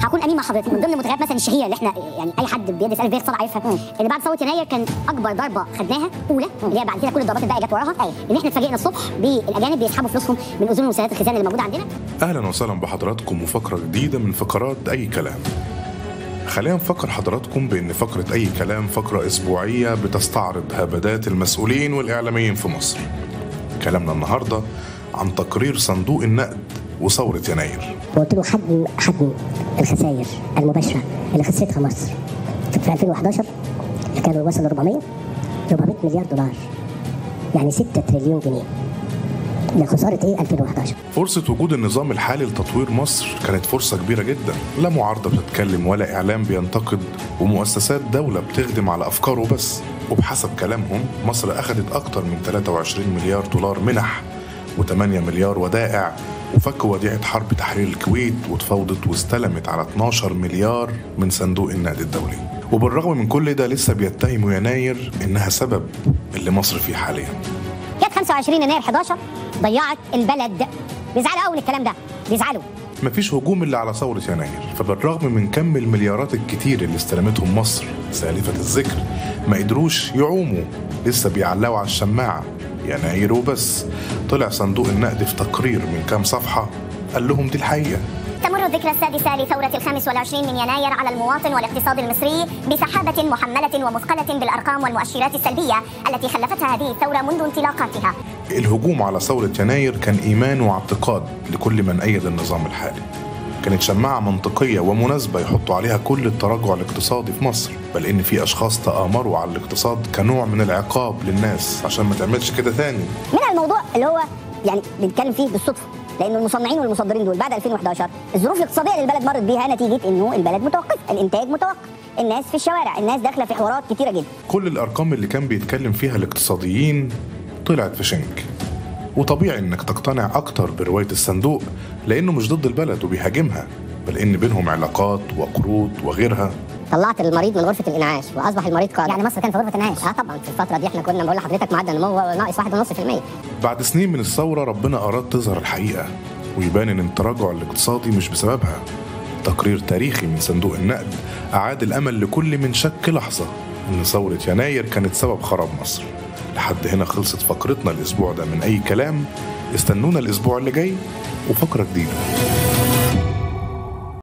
هكون امين مع حضرتك من ضمن المتغيرات مثلا الشهيره اللي احنا يعني اي حد بيدرس الف ب اقتصاد عارفها ان بعد ثوره يناير كان اكبر ضربه خدناها اولى اللي هي بعد كده كل الضربات الباقيه جت وراها ان احنا اتفاجئنا الصبح بالاجانب بيسحبوا فلوسهم من اذون وسيلات الخزانه اللي موجوده عندنا أهلا وسهلا بحضراتكم وفقرة جديدة من فقرات أي كلام خلينا نفكر حضراتكم بأن فقرة أي كلام فقرة أسبوعية بتستعرض هبدات المسؤولين والإعلاميين في مصر كلامنا النهاردة عن تقرير صندوق النقد وثورة يناير وقلت له حجم حجم الخسائر المباشره اللي خسرتها مصر في 2011 اللي كانوا وصل ل 400 400 مليار دولار يعني 6 تريليون جنيه ده خساره ايه 2011 فرصة وجود النظام الحالي لتطوير مصر كانت فرصة كبيرة جدا لا معارضة بتتكلم ولا إعلام بينتقد ومؤسسات دولة بتخدم على أفكاره بس وبحسب كلامهم مصر أخذت أكتر من 23 مليار دولار منح و8 مليار ودائع وفك وديعة حرب تحرير الكويت وتفاوضت واستلمت على 12 مليار من صندوق النقد الدولي وبالرغم من كل ده لسه بيتهموا يناير إنها سبب اللي مصر فيه حاليا جت 25 يناير 11 ضيعت البلد بيزعلوا قوي من الكلام ده بيزعلوا مفيش هجوم الا على ثورة يناير فبالرغم من كم المليارات الكتير اللي استلمتهم مصر سالفة الذكر ما قدروش يعوموا لسه بيعلقوا على الشماعة يناير وبس طلع صندوق النقد في تقرير من كام صفحة قال لهم دي الحقيقة تمر الذكرى السادسة لثورة الخامس والعشرين من يناير على المواطن والاقتصاد المصري بسحابة محملة ومثقلة بالأرقام والمؤشرات السلبية التي خلفتها هذه الثورة منذ انطلاقاتها الهجوم على ثورة يناير كان إيمان واعتقاد لكل من أيد النظام الحالي كانت شماعة منطقية ومناسبة يحطوا عليها كل التراجع الاقتصادي في مصر بل إن في أشخاص تآمروا على الاقتصاد كنوع من العقاب للناس عشان ما تعملش كده تاني منها الموضوع اللي هو يعني بنتكلم فيه بالصدفه لان المصنعين والمصدرين دول بعد 2011 الظروف الاقتصاديه اللي البلد مرت بيها نتيجه انه البلد متوقف الانتاج متوقف الناس في الشوارع الناس داخله في حوارات كتيره جدا كل الأرقام اللي كان بيتكلم فيها الاقتصاديين طلعت في شنك وطبيعي إنك تقتنع أكتر برواية الصندوق لأنه مش ضد البلد وبيهاجمها بل إن بينهم علاقات وقروض وغيرها طلعت المريض من غرفه الانعاش واصبح المريض قادر يعني مصر كانت في غرفه انعاش اه طبعا في الفتره دي احنا كنا بقول لحضرتك معدل النمو ناقص 1.5% بعد سنين من الثورة ربنا أراد تظهر الحقيقة ويبان إن التراجع الاقتصادي مش بسببها تقرير تاريخي من صندوق النقد أعاد الأمل لكل من شك لحظة إن ثورة يناير كانت سبب خراب مصر لحد هنا خلصت فقرتنا الأسبوع ده من أي كلام استنونا الأسبوع اللي جاي وفقرة جديدة